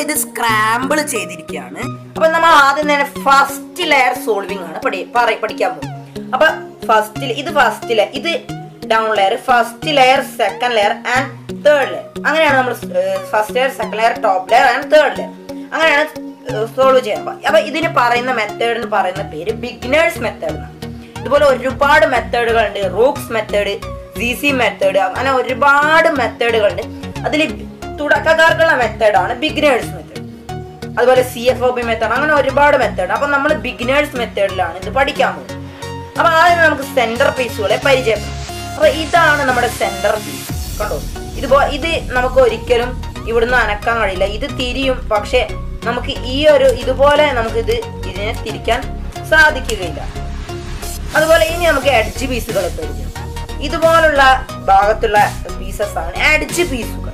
ഇത് സ്ക്രാമ്പിൾ ചെയ്തിരിക്കുകയാണ് അപ്പൊ നമ്മൾ ആദ്യം തന്നെ ഫസ്റ്റ് ലെയർ സോൾവിംഗ് ആണ് പഠി പറ- പഠിക്കാൻ പോകും അപ്പൊ ഫസ്റ്റ് ഇത് ഫസ്റ്റ് ലെയർ ഇത് down layer first layer second layer and third layer അങ്ങനെയാണ് നമ്മൾ first layer second layer top layer and third layer അങ്ങനെയാണ് സോൾവ് ചെയ്യാൻ പോകുക അപ്പൊ ഇതിന് പറയുന്ന മെത്തേഡിന് പറയുന്ന പേര് ബിഗിനേഴ്സ് മെത്തേഡ് എന്നാണ് ഇതുപോലെ ഒരുപാട് മെത്തേഡുകൾ ഉണ്ട് Roux method C C method അങ്ങനെ ഒരുപാട് മെത്തേഡുകൾ ഉണ്ട് അതിൽ തുടക്കക്കാർക്കുള്ള മെത്തേഡാണ് ബിഗിനേഴ്സ് മെത്തേഡ് അതുപോലെ C F O P method അങ്ങനെ ഒരുപാട് മെത്തേഡ് അപ്പൊ നമ്മൾ ബിഗിനേഴ്സ് മെത്തേഡിലാണ് ഇത് പഠിക്കാൻ പോകുന്നത് അപ്പൊ ആദ്യം നമുക്ക് സെന്റർ പീസുകളെ പരിചയപ്പെടാം അപ്പൊ ഇതാണ് നമ്മുടെ സെന്റർ പീസ് കണ്ടോ ഇതുപോ ഇത് നമുക്ക് ഒരിക്കലും ഇവിടുന്ന് അനക്കാൻ കഴിയില്ല ഇത് തിരിയും പക്ഷെ നമുക്ക് ഈ ഒരു ഇതുപോലെ നമുക്ക് ഇത് ഇതിനെ തിരിക്കാൻ സാധിക്കുകയില്ല അതുപോലെ ഇനി നമുക്ക് എഡ്ജ് പീസുകൾ പരിചയം ഇതുപോലുള്ള ഭാഗത്തുള്ള പീസസ് ആണ് എഡ്ജ് പീസുകൾ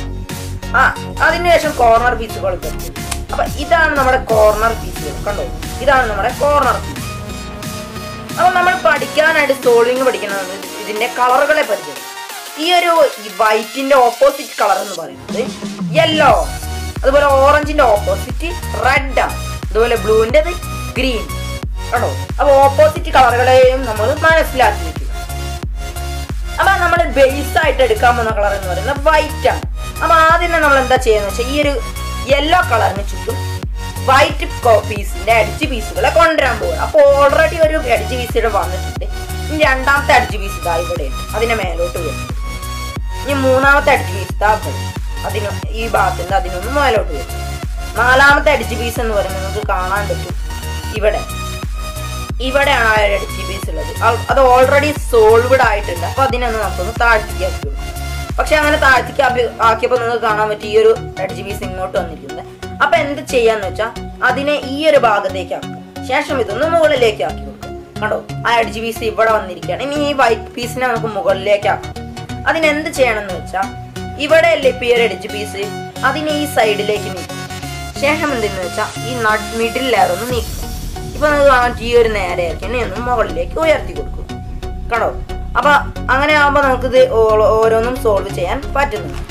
ആ അതിനുശേഷം കോർണർ പീസുകൾ പരിചയം അപ്പൊ ഇതാണ് നമ്മുടെ കോർണർ പീസുകൾ കണ്ടോ ഇതാണ് നമ്മുടെ കോർണർ പീസ് അപ്പൊ നമ്മൾ പഠിക്കാനായിട്ട് സോൾവിങ് പഠിക്കുന്നത് ഇതിന്റെ കളറുകളെ പരിചയം ഈ ഒരു വൈറ്റിന്റെ ഓപ്പോസിറ്റ് കളർ എന്ന് പറയുന്നത് യെല്ലോ അതുപോലെ ഓറഞ്ചിന്റെ ഓപ്പോസിറ്റ് റെഡ് ആണ് അതുപോലെ ബ്ലൂവിന്റെ ഗ്രീൻ ആണോ അപ്പൊ ഓപ്പോസിറ്റ് കളറുകളെയും നമ്മൾ മനസ്സിലാക്കി വെക്കുക അപ്പൊ നമ്മൾ ബേസ് ആയിട്ട് എടുക്കാൻ പോകുന്ന കളർ എന്ന് പറയുന്നത് വൈറ്റ് ആണ് അപ്പൊ ആദ്യം തന്നെ നമ്മൾ എന്താ ചെയ്യുന്നത് വെച്ചാൽ ഈ ഒരു യെല്ലോ കളറിന് ചുറ്റും വൈറ്റ് പീസിന്റെ അടിച്ച് പീസുകളെ കൊണ്ടുവരാൻ പോകുക അപ്പൊ ഓൾറെഡി ഒരു അടിച്ച് പീസ് ഇവിടെ വന്നിട്ടുണ്ട് ഇനി രണ്ടാമത്തെ അടിച്ച് പീസ് ഇതാ ഇവിടെ ഉണ്ട് അതിന്റെ മേലോട്ട് വരും ഇനി മൂന്നാമത്തെ അടിച്ച് പീസ് ഇതാ ഇവിടെ. അതിന് ഈ ഭാഗത്തുണ്ട് അതിനൊന്ന് മേലോട്ട് വരും നാലാമത്തെ അടിച്ച് പീസ് എന്ന് പറയുന്നത് നമുക്ക് കാണാൻ പറ്റും ഇവിടെ ഇവിടെയാണ് ആ ഒരു അടിച്ച് പീസ് ഉള്ളത് അത് അത് ഓൾറെഡി സോൾവഡ് ആയിട്ടുണ്ട് അപ്പൊ അതിനൊന്ന് നമുക്കൊന്ന് താഴ്ത്തിക്ക് ആക്കി കൊടുക്കാം പക്ഷെ അങ്ങനെ താഴ്ത്തിക്ക് ആക്കി- ആക്കിയപ്പോൾ നിങ്ങൾക്ക് കാണാൻ പറ്റും ഈ ഒരു എഡ്ജ് പീസ് ഇങ്ങോട്ട് വന്നിരിക്കുന്നത് അപ്പൊ എന്ത് ചെയ്യാന്ന് വെച്ചാൽ അതിനെ ഈ ഒരു ഭാഗത്തേക്ക് ആക്കും ശേഷം ഇതൊന്ന് മുകളിലേക്ക് ആക്കി കൊടുക്കും കണ്ടോ ആ എഡ്ജ് പീസ് ഇവിടെ വന്നിരിക്കുകയാണ് ഇനി ഈ വൈറ്റ് പീസിനെ നമുക്ക് മുകളിലേക്ക് ആക്കാം അതിനെന്ത് ചെയ്യണം എന്ന് വെച്ചാൽ ഇവിടെ അല്ലേ ഇപ്പൊ ഈ ഒരു എഡ്ജ് പീസ് അതിനെ ഈ സൈഡിലേക്ക് നീക്കും ശേഷം എന്തെന്ന് വെച്ചാൽ ഈ മിഡിൽ ലെയർ ഒന്ന് നീക്കും ഇപ്പൊ നമുക്ക് കാണാൻ ഈ ഒരു നേരെ ആക്കി ഒന്ന് മുകളിലേക്ക് ഉയർത്തി കൊടുക്കും കണ്ടോ അപ്പൊ അങ്ങനെ ആകുമ്പോൾ നമുക്കിത് ഓ- ഓരോന്നും സോൾവ് ചെയ്യാൻ പറ്റുന്നുണ്ട്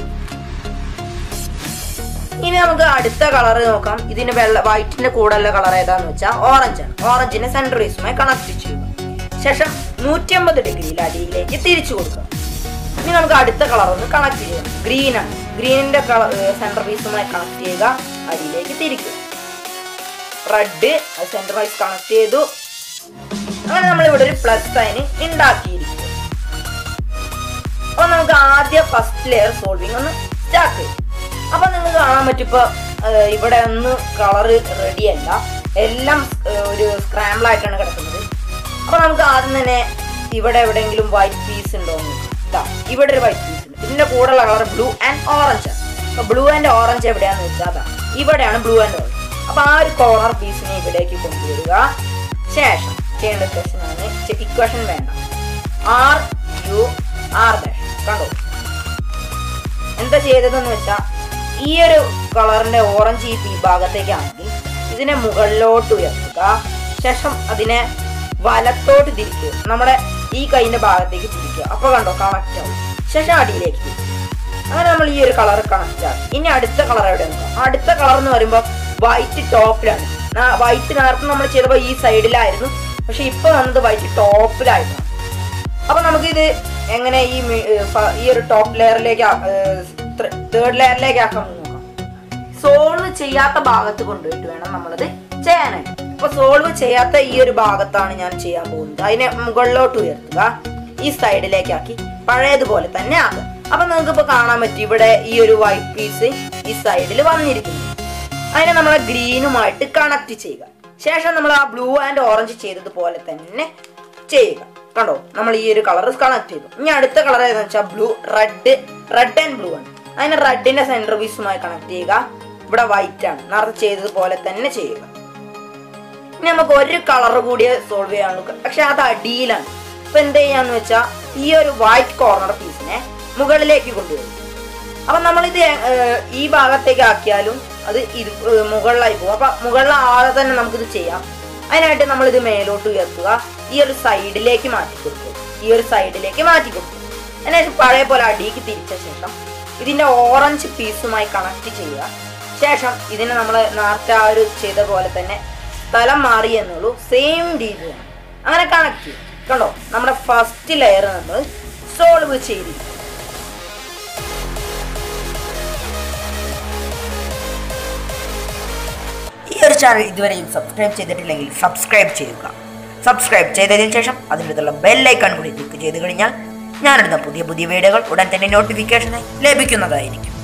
ഇനി നമുക്ക് അടുത്ത കളർ നോക്കാം ഇതിന് വെള്ള വൈറ്റിന്റെ കൂടെയുള്ള കളർ ഏതാന്ന് വെച്ചാൽ ഓറഞ്ച് ആണ് ഓറഞ്ചിനെ സെൻട്രൽ പീസുമായി കണക്ട് ചെയ്യുക ശേഷം നൂറ്റി അമ്പത് ഡിഗ്രിയിൽ അടിയിലേക്ക് തിരിച്ചു കൊടുക്കുക ഇനി നമുക്ക് അടുത്ത കളർ ഒന്ന് കണക്ട് ചെയ്യാം ഗ്രീൻ ആണ് ഗ്രീനിന്റെ സെൻട്രൽ പീസുമായി കണക്ട് ചെയ്യുക അടിയിലേക്ക് തിരിക്കുക റെഡ് അത് സെൻട്രൽ പീസ് കണക്ട് ചെയ്തു അങ്ങനെ നമ്മൾ ഇവിടെ ഒരു പ്ലസ് സൈൻ ഉണ്ടാക്കിയിരിക്കും അപ്പൊ നമുക്ക് ആദ്യം ഫസ്റ്റ് ലെയർ സോൾവിങ് ഒന്ന് സ്റ്റാർട്ട് ചെയ്യും അപ്പൊ നിങ്ങൾക്ക് കാണാൻ പറ്റും ഇപ്പൊ ഏഹ്, ഇവിടെ ഒന്നും കളറ് റെഡി അല്ല എല്ലാം ഏഹ്, ഒരു സ്ക്രാമ്പിൾ ആയിട്ടാണ് കിടക്കുന്നത് അപ്പൊ നമുക്ക് ആദ്യം തന്നെ ഇവിടെ എവിടെയെങ്കിലും വൈറ്റ് പീസ് ഉണ്ടോ എന്ന് നോക്കാം. ഇതാ ഇവിടെ ഒരു വൈറ്റ് പീസ് ഉണ്ട് ഇതിന്റെ കൂടെയുള്ള കളർ ബ്ലൂ ആൻഡ് ഓറഞ്ച് ആണ് അപ്പൊ ബ്ലൂ ആൻഡ് ഓറഞ്ച് എവിടെയാന്ന് വെച്ചാൽ അതാ ഇവിടെയാണ് ബ്ലൂ ആൻഡ് ഓറഞ്ച് അപ്പൊ ആ ഒരു കോർണർ പീസിനെ ഇവിടേക്ക് കൊണ്ടുവരിക ശേഷം ചെയ്യേണ്ട ഇക്വേഷൻ ആണ് ഇക്വേഷൻ വേണ്ട ആർ യു ആർ ഡാഷ് കണ്ടോ എന്താ ചെയ്തതെന്ന് വെച്ചാൽ ഈ ഒരു കളറിന്റെ ഓറഞ്ച് ഈ ഈ ഭാഗത്തേക്കാണെങ്കിൽ ഇതിനെ മുകളിലോട്ട് ഉയർത്തുക ശേഷം അതിനെ വലത്തോട്ട് തിരിക്കുക നമ്മുടെ ഈ കൈയിന്റെ ഭാഗത്തേക്ക് തിരിക്കുക അപ്പൊ കണ്ടോ കണക്റ്റ് ആവും ശേഷം അടിയിലേക്ക് തിരിക്കുക അങ്ങനെ നമ്മൾ ഈ ഒരു കളർ കണക്റ്റ് ആക്കി ഇനി അടുത്ത കളർ എവിടെ നോക്കാം അടുത്ത കളർ എന്ന് പറയുമ്പോൾ വൈറ്റ് ടോപ്പിലാണ് വൈറ്റ് നേരത്തെ നമ്മൾ ചെയ്തപ്പോൾ ഈ സൈഡിലായിരുന്നു പക്ഷെ ഇപ്പൊ വന്നത് വൈറ്റ് ടോപ്പിലായിരുന്നു അപ്പൊ നമുക്കിത് എങ്ങനെ ഈ മി- ഏർ ഫ- ഈ ഒരു ടോപ്പ് ലെയറിലേക്ക് തേർഡ് ലെയറിലേക്ക് ആക്കാൻ നോക്കാം സോൾവ് ചെയ്യാത്ത ഭാഗത്ത് കൊണ്ടുപോയിട്ട് വേണം നമ്മളത് ചെയ്യാനായിട്ട് അപ്പൊ സോൾവ് ചെയ്യാത്ത ഈ ഒരു ഭാഗത്താണ് ഞാൻ ചെയ്യാൻ പോകുന്നത് അതിനെ മുകളിലോട്ട് ഉയർത്തുക ഈ സൈഡിലേക്ക് ആക്കി പഴയതുപോലെ തന്നെ ആക്കുക അപ്പൊ നിങ്ങൾക്ക് ഇപ്പൊ കാണാൻ പറ്റും ഇവിടെ ഈ ഒരു വൈറ്റ് പീസ് ഈ സൈഡിൽ വന്നിരിക്കുന്നു അതിനെ നമ്മൾ ഗ്രീനുമായിട്ട് കണക്ട് ചെയ്യുക ശേഷം നമ്മൾ ആ ബ്ലൂ ആൻഡ് ഓറഞ്ച് ചെയ്തതുപോലെ തന്നെ ചെയ്യുക കണ്ടോ നമ്മൾ ഈ ഒരു കളർ കണക്ട് ചെയ്തു ഇനി അടുത്ത കളർ ഏതാണെന്ന് വെച്ചാൽ blue red red and blue ആണ് അതിനെ റെഡിന്റെ സെന്റർ പീസുമായി കണക്ട് ചെയ്യുക ഇവിടെ വൈറ്റ് ആണ് നേരത്തെ ചെയ്തതുപോലെ തന്നെ ചെയ്യുക ഇനി നമുക്ക് ഒരു കളർ കൂടി സോൾവ് ചെയ്യാനുള്ളൂ പക്ഷെ അത് അടിയിലാണ് അപ്പൊ എന്ത് ചെയ്യാന്ന് വെച്ചാൽ ഈ ഒരു വൈറ്റ് കോർണർ പീസിനെ മുകളിലേക്ക് കൊണ്ടുവരും അപ്പൊ നമ്മളിത് ഏർ, ഈ ഭാഗത്തേക്ക് ആക്കിയാലും അത് ഇത് ഏർ, മുകളിലായി പോകും അപ്പൊ മുകളിൽ ആളെ തന്നെ നമുക്കിത് ചെയ്യാം അതിനായിട്ട് നമ്മൾ ഇത് മേലോട്ട് ഉയർത്തുക ഈ ഒരു സൈഡിലേക്ക് മാറ്റി കൊടുക്കും ഈ ഒരു സൈഡിലേക്ക് മാറ്റി കൊടുക്കും അതിനുശേഷം പഴയ പോലെ അടിയിലേക്ക് തിരിച്ച ശേഷം ഇതിന്റെ ഓറഞ്ച് പീസുമായി കണക്ട് ചെയ്യുക ശേഷം ഇതിനെ നമ്മൾ നേരത്തെ ആ ഒരു ചെയ്ത പോലെ തന്നെ സ്ഥലം മാറി എന്നുള്ളൂ സെയിം രീതി അങ്ങനെ കണക്ട് ചെയ്യും കണ്ടോ നമ്മുടെ ഫസ്റ്റ് ലെയർ നമ്മൾ സോൾവ് ചെയ്തിരിക്കും ഈ ഒരു ചാനൽ ഇതുവരെയും സബ്സ്ക്രൈബ് ചെയ്തിട്ടില്ലെങ്കിൽ സബ്സ്ക്രൈബ് ചെയ്യുക സബ്സ്ക്രൈബ് ചെയ്തതിനു ശേഷം അതിനടുത്തുള്ള ബെല്ലൈക്കൺ കൂടി ക്ലിക്ക് ചെയ്ത് കഴിഞ്ഞാൽ ഞാനിടുന്ന പുതിയ പുതിയ വീഡിയോകൾ ഉടൻ തന്നെ നോട്ടിഫിക്കേഷനായി ലഭിക്കുന്നതായിരിക്കും